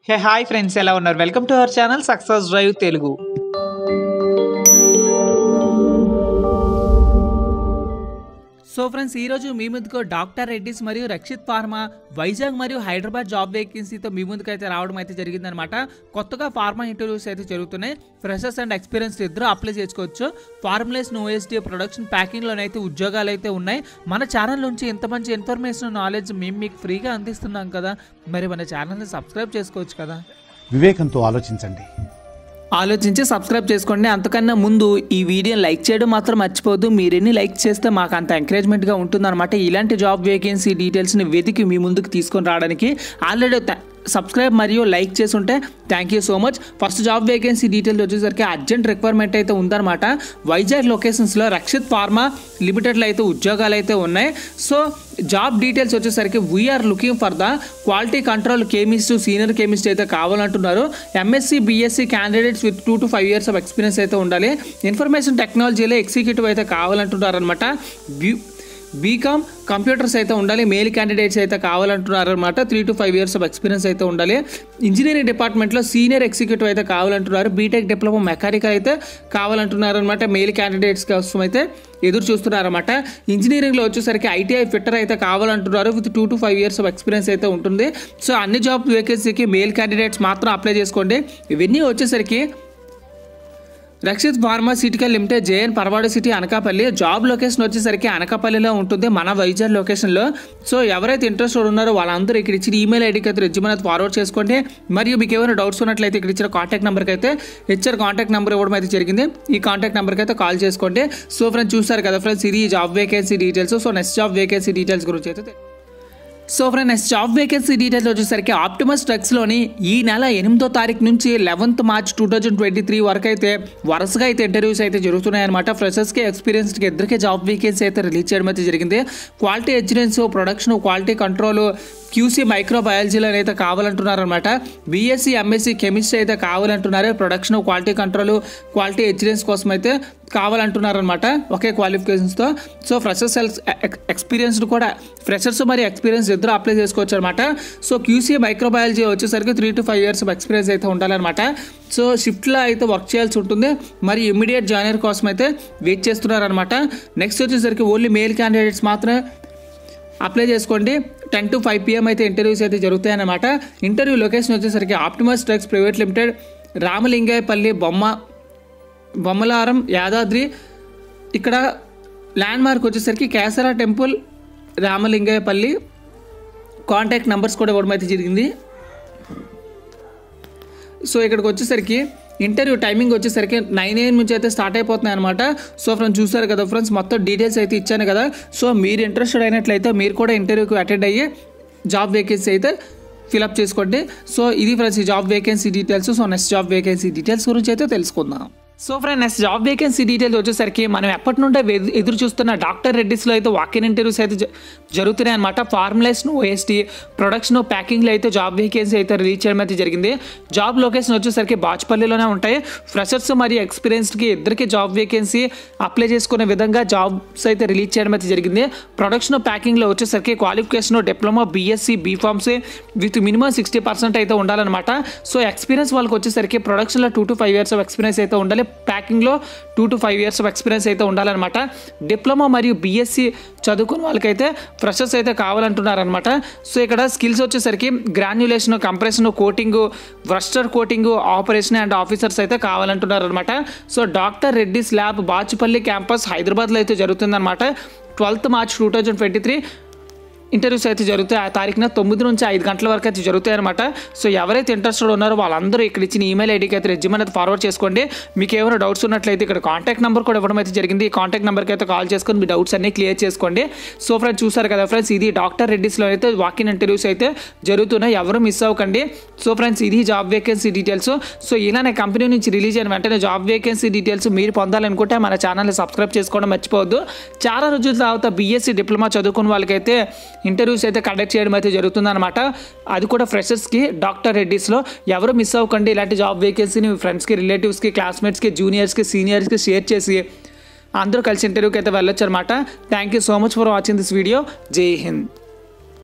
hey hi friends ఎలా ఉన్నారు welcome to our channel success drive Telugu so friends ఈరోజు మీ ముందుకు డాక్టర్ రెడ్డిస్ మరియు రక్షిత్ ఫార్మా వైజాగ్ మరియు హైదరాబాద్ జాబ్ వేకెన్సీతో మీ ముందుకు అయితే రావడం అయితే జరిగిందనమాట కొత్తగా ఫార్మా ఇంటర్వ్యూస్ అయితే జరుగుతున్నాయి ఫ్రెషర్స్ అండ్ ఎక్స్పీరియన్స్ ఇద్దరు అప్లై చేసుకోవచ్చు ఫార్ములేస్ ఓఎస్డీ ప్రొడక్షన్ ప్యాకింగ్లోనైతే ఉద్యోగాలు అయితే ఉన్నాయి మన ఛానల్ నుంచి ఇంత మంచి ఇన్ఫర్మేషన్ నాలెడ్జ్ మేము మీకు ఫ్రీగా అందిస్తున్నాం కదా మరి మన ఛానల్ని సబ్స్క్రైబ్ చేసుకోవచ్చు కదా వివేకంతో ఆలోచించండి ఆలోచించి సబ్స్క్రైబ్ చేసుకోండి అంతకన్నా ముందు ఈ వీడియోని లైక్ చేయడం మాత్రం మర్చిపోద్దు మీరు ఎన్ని లైక్ చేస్తే మాకు అంత ఎంకరేజ్మెంట్గా ఉంటుందన్నమాట ఇలాంటి జాబ్ వేకెన్సీ డీటెయిల్స్ని వెతికి మీ ముందుకు తీసుకొని రావడానికి ఆల్రెడీ సబ్స్క్రైబ్ మరియు లైక్ చేసి ఉంటే thank you so much first job vacancy details వచ్చేసరికి అర్జెంట్ రిక్వైర్మెంట్ అయితే ఉందన్నమాట వైజాగ్ లొకేషన్స్లో రక్షిత్ ఫార్మా లిమిటెడ్లో అయితే ఉద్యోగాలు అయితే ఉన్నాయి సో జాబ్ డీటెయిల్స్ వచ్చేసరికి we are looking for the quality control chemist senior chemist అయితే కావాలంటున్నారు MSc BSc candidates with two to five years of experience అయితే ఉండాలి ఇన్ఫర్మేషన్ టెక్నాలజీలో ఎగ్జిక్యూటివ్ అయితే కావాలంటున్నారు అనమాట బీకామ్ కంప్యూటర్స్ అయితే ఉండాలి మేల్ క్యాండిడేట్స్ అయితే కావాలంటున్నారు అనమాట three to five years of experience అయితే ఉండాలి ఇంజనీరింగ్ డిపార్ట్మెంట్లో సీనియర్ ఎగ్జిక్యూటివ్ అయితే కావాలంటున్నారు బీటెక్ డిప్లొమా మెకానికల్ అయితే కావాలంటున్నారు అనమాట మేల్ క్యాండిడేట్స్ కోసం అయితే ఎదురు చూస్తున్నారన్నమాట ఇంజనీరింగ్లో వచ్చేసరికి ఐటీఐ ఫిట్టర్ అయితే కావాలంటున్నారు with two to five years of experience అయితే ఉంటుంది సో అన్ని జాబ్ వేకెన్సీకి మేల్ క్యాండిడేట్స్ మాత్రం అప్లై చేసుకోండి ఇవన్నీ వచ్చేసరికి Rakshit pharmaceutical limited JN Parawada city Anakapalli job location వచ్చేసరికి అనకాపల్లిలో ఉంటుంది మన వైజాగ్ లొకేషన్లో సో ఎవరైతే ఇంట్రెస్టెడ్ ఉన్నారో వాళ్ళందరూ ఇక్కడ ఇచ్చిన ఈమెయిల్ ఐడికి అయితే రెజ్యూమన్ అయితే ఫార్వర్డ్ చేసుకోండి మరియు మీకు ఏమైనా డౌట్స్ ఉన్నట్లయితే ఇక్కడ ఇచ్చిన కాంటాక్ట్ నెంబర్కి అయితే ఇచ్చారు కాంటాక్ట్ నెంబర్ ఇవ్వడం అయితే జరిగింది ఈ కాంటాక్ట్ నెంబర్కి అయితే కాల్ చేసుకోండి సో ఫ్రెండ్స్ చూస్తారు కదా ఫ్రెండ్స్ ఇది job vacancy details so next job vacancy details గురించి అయితే so friends job vacancy details వచ్చేసరికి ఆప్టిమస్ ట్రక్స్లోని ఈ నెల ఎనిమిదో తారీఖు నుంచి eleventh March two thousand twenty three వరకు అయితే వరుసగా అయితే ఇంటర్వ్యూస్ అయితే జరుగుతున్నాయన్నమాట ఫ్రెషర్స్కి ఎక్స్పీరియన్స్కి ఇద్దరికి జాబ్ వేకెన్సీ అయితే రిలీజ్ చేయడం అయితే జరిగింది క్వాలిటీ ఎగ్జిడెన్స్ ప్రొడక్షన్ క్వాలిటీ కంట్రోల్ క్యూసీ మైక్రోబయాలజీలో అయితే కావాలంటున్నారు అనమాట బీఎస్సీ ఎంఎస్సీ కెమిస్ట్రీ అయితే కావాలంటున్నారు ప్రొడక్షన్ క్వాలిటీ కంట్రోల్ క్వాలిటీ ఎగ్జిడెన్స్ కోసం అయితే కావాలంటున్నారు అనమాట ఒకే క్వాలిఫికేషన్స్తో సో ఫ్రెషర్స్ ఎక్స్పీరియన్స్డ్ కూడా ఫ్రెషర్స్ మరి ఎక్స్పీరియన్స్ ఇద్దరు అప్లై చేసుకోవచ్చు అనమాట సో క్యూసీ మైక్రోబయాలజీ వచ్చేసరికి three to five years experience అయితే ఉండాలన్నమాట సో షిఫ్ట్లో అయితే వర్క్ చేయాల్సి ఉంటుంది మరి ఇమ్మీడియట్ జాయినర్ కోసం అయితే వెయిట్ చేస్తున్నారనమాట నెక్స్ట్ వచ్చేసరికి ఓన్లీ మేల్ క్యాండిడేట్స్ మాత్రమే అప్లై చేసుకోండి టెన్ టు ఫైవ్ పిఎం అయితే ఇంటర్వ్యూస్ అయితే జరుగుతాయన్నమాట ఇంటర్వ్యూ లొకేషన్ వచ్చేసరికి Optimus trucks private limited Ramalingayapalli బొమ్మ బొమ్మలారం యాదాద్రి ఇక్కడ ల్యాండ్ మార్క్ వచ్చేసరికి Keesara temple Ramalingayapalli contact numbers కూడా ఇవ్వడం అయితే జరిగింది సో ఇక్కడికి వచ్చేసరికి ఇంటర్వ్యూ టైమింగ్ వచ్చేసరికి నైన్ ఏఎం నుంచి అయితే స్టార్ట్ అయిపోతున్నాయి అనమాట సో ఫ్రెండ్స్ చూసారు కదా ఫ్రెండ్స్ మొత్తం డీటెయిల్స్ అయితే ఇచ్చాను కదా సో మీరు ఇంట్రెస్టెడ్ అయినట్లయితే మీరు కూడా ఇంటర్వ్యూకి అటెండ్ అయ్యి జాబ్ వేకెన్సీ అయితే ఫిలప్ చేసుకోండి సో ఇది ఫ్రెండ్స్ ఈ job vacancy details so next job vacancy details గురించి అయితే తెలుసుకుందాం so friend next job vacancy details వచ్చేసరికి మనం ఎప్పటి నుండే వె- ఎదురు చూస్తున్న డాక్టర్ రెడ్డిస్లో అయితే వాకిన్ ఇంటర్వ్యూస్ అయితే జ- జరుగుతున్నాయి అనమాట ఫార్ములేషన్ ఓఎస్టీ ప్రొడక్షన్ ప్యాకింగ్లో అయితే జాబ్ వేకెన్సీ అయితే రిలీజ్ చేయడం అయితే జరిగింది జాబ్ లొకేషన్ వచ్చేసరికి బాచ్పల్లిలోనే ఉంటాయి ఫ్రెషర్స్ మరియు ఎక్స్పీరియన్స్డ్కి ఇద్దరికి జాబ్ వేకెన్సీ అప్లై చేసుకునే విధంగా జాబ్స్ అయితే రిలీజ్ చేయడం అయితే జరిగింది ప్రొడక్షన్ ప్యాకింగ్లో వచ్చేసరికి qualification diploma BSc BPharms with minimum sixty percent అయితే ఉండాలన్నమాట సో ఎక్స్పీరియన్స్ వాళ్ళకి వచ్చేసరికి ప్రొడక్షన్లో two to five years of experience అయితే ఉండాలి ప్యాకింగ్లో two to five years of experience అయితే ఉండాలన్నమాట డిప్లొమా మరియు బీఎస్సీ చదువుకున్న వాళ్ళకైతే ఫ్రెషర్స్ అయితే కావాలంటున్నారనమాట సో ఇక్కడ స్కిల్స్ వచ్చేసరికి granulation compression coating Wurster coating operation and officers అయితే కావాలంటున్నారనమాట so doctor Reddy's lab Bachupally campus హైదరాబాద్లో అయితే జరుగుతుందన్నమాట twelfth March two thousand twenty three interviews అయితే జరుగుతాయి ఆ తారీఖున తొమ్మిది నుంచి ఐదు గంటల వరకు అయితే జరుగుతాయి అనమాట సో ఎవరైతే ఇంట్రెస్టెడ్ ఉన్నారో వాళ్ళందరూ ఇక్కడ ఇచ్చిన ఈమెయిల్ ఐడికి అయితే రెజ్యూమ్ అయితే ఫార్వర్డ్ చేసుకోండి మీకు ఏమైనా డౌట్స్ ఉన్నట్లయితే ఇక్కడ కాంటాక్ట్ నెంబర్ కూడా ఇవ్వడం అయితే జరిగింది ఈ కాంటాక్ట్ నెంబర్కి అయితే కాల్ చేసుకొని మీ డౌట్స్ అన్ని క్లియర్ చేసుకోండి సో ఫ్రెండ్స్ చూసారు కదా ఫ్రెండ్స్ ఇది డాక్టర్ రెడ్డిస్లో అయితే వాకిన్ ఇంటర్వ్యూస్ అయితే జరుగుతున్నాయి ఎవరు మిస్ అవ్వకండి సో ఫ్రెండ్స్ ఇది జాబ్ వేకెన్సీ డీటెయిల్స్ సో ఇలానే కంపెనీ నుంచి రిలీజ్ అయిన వెంటనే జాబ్ వేకెన్సీ డీటెయిల్స్ మీరు పొందాలనుకుంటే మన ఛానల్ని సబ్స్క్రైబ్ చేసుకోవడం మర్చిపోవద్దు చాలా రోజుల తర్వాత బీఎస్సీ డిప్లొమా చదువుకున్న వాళ్ళకైతే ఇంటర్వ్యూస్ అయితే కండక్ట్ చేయడం అయితే జరుగుతుందన్నమాట అది కూడా ఫ్రెషర్స్కి డాక్టర్ రెడ్డిస్లో ఎవరు మిస్ అవ్వకండి ఇలాంటి జాబ్ వేకెన్సీని మీ ఫ్రెండ్స్కి రిలేటివ్స్కి క్లాస్మేట్స్కి జూనియర్స్కి సీనియర్స్కి షేర్ చేసి అందరూ కలిసి ఇంటర్వ్యూకి అయితే వెళ్ళొచ్చు అనమాట thank you so much for watching this video జై హింద్